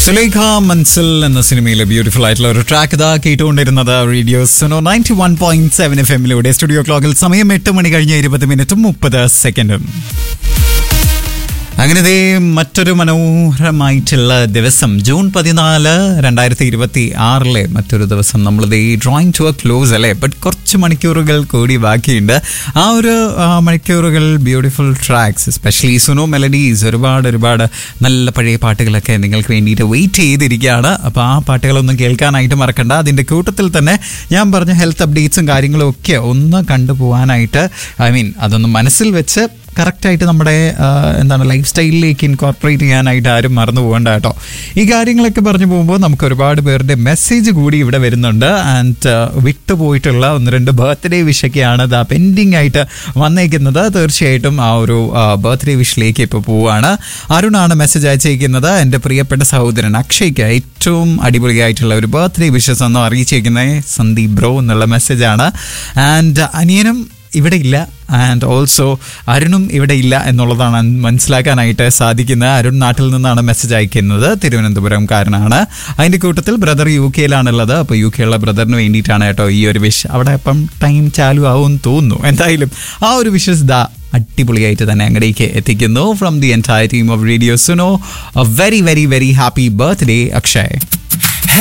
സുലേഖ മൻസിൽ എന്ന സിനിമയിലെ ബ്യൂട്ടിഫുൾ ആയിട്ടുള്ള ഒരു ട്രാക്ക് ഇതാ കേട്ടുകൊണ്ടിരുന്നത് radio Suno ninety one point seven F എമ്മിലൂടെ സ്റ്റുഡിയോ ക്ലോക്കിൽ സമയം എട്ട് മണി കഴിഞ്ഞ് ഇരുപത് മിനിറ്റും മുപ്പത് സെക്കൻഡും അങ്ങനെ ദേ മറ്റൊരു മനോഹരമായിട്ടുള്ള ദിവസം ജൂൺ പതിനാല് രണ്ടായിരത്തി ഇരുപത്തി ആറിലെ മറ്റൊരു ദിവസം നമ്മൾ ദേ ഡ്രോയിങ് ടു എ ക്ലോസ് അല്ലേ ബട്ട് കുറച്ച് മണിക്കൂറുകൾ കൂടി ബാക്കിയുണ്ട് ആ ഒരു ആ, മണിക്കൂറുകൾ beautiful tracks especially Suno melodies ഒരുപാട് ഒരുപാട് നല്ല പഴയ പാട്ടുകളൊക്കെ നിങ്ങൾക്ക് വേണ്ടിയിട്ട് വെയിറ്റ് ചെയ്തിരിക്കുകയാണ് അപ്പോൾ ആ പാട്ടുകളൊന്നും കേൾക്കാനായിട്ട് മറക്കണ്ട അതിൻ്റെ കൂട്ടത്തിൽ തന്നെ ഞാൻ പറഞ്ഞ ഹെൽത്ത് അപ്ഡേറ്റ്സും കാര്യങ്ങളും ഒക്കെ ഒന്ന് കണ്ടുപോകാനായിട്ട് ഐ മീൻ അതൊന്ന് മനസ്സിൽ വെച്ച് കറക്റ്റായിട്ട് നമ്മുടെ ആ, എന്താണ് ലൈഫ് സ്റ്റൈലിലേക്ക് ഇൻകോർപ്പറേറ്റ് ചെയ്യാനായിട്ട് ആരും മറന്നു പോകണ്ട കേട്ടോ ഈ കാര്യങ്ങളൊക്കെ പറഞ്ഞു പോകുമ്പോൾ നമുക്ക് ഒരുപാട് പേരുടെ മെസ്സേജ് കൂടി ഇവിടെ വരുന്നുണ്ട് ആൻഡ് വിട്ടുപോയിട്ടുള്ള ഒന്ന് രണ്ട് ബർത്ത്ഡേ വിഷൊക്കെയാണ് ദാ പെൻഡിങ് ആയിട്ട് വന്നേക്കുന്നത് തീർച്ചയായിട്ടും ആ ഒരു ബർത്ത്ഡേ വിഷിലേക്ക് ഇപ്പോൾ പോവുകയാണ് അരുണാണ് മെസ്സേജ് അയച്ചേക്കുന്നത് എൻ്റെ പ്രിയപ്പെട്ട സഹോദരൻ അക്ഷയ്ക്ക് ഏറ്റവും അടിപൊളിയായിട്ടുള്ള ഒരു ബർത്ത്ഡേ വിഷസ് ഒന്നും അറിയിച്ചേക്കുന്നത് സന്ദീപ് ബ്രോ എന്നുള്ള മെസ്സേജാണ് ആൻഡ് അനിയനും ഇവിടെ ഇല്ല ആൻഡ് ഓൾസോ അരുണും ഇവിടെ ഇല്ല എന്നുള്ളതാണ് മനസ്സിലാക്കാനായിട്ട് സാധിക്കുന്നത് അരുൺ നാട്ടിൽ നിന്നാണ് മെസ്സേജ് അയക്കുന്നത് തിരുവനന്തപുരംകാരനാണ് അതിൻ്റെ കൂട്ടത്തിൽ ബ്രദർ യു കെയിലാണുള്ളത് അപ്പോൾ യു കെയുള്ള ബ്രദറിന് വേണ്ടിയിട്ടാണ് കേട്ടോ ഈ ഒരു വിഷ് അവിടെ ഇപ്പം ടൈം ചാലു ആവും തോന്നുന്നു എന്തായാലും ആ ഒരു വിഷസ് ദാ അടിപൊളിയായിട്ട് തന്നെ അങ്ങടേക്ക് എത്തിക്കുന്നു from the entire team of radio Suno a very very very happy birthday Akshay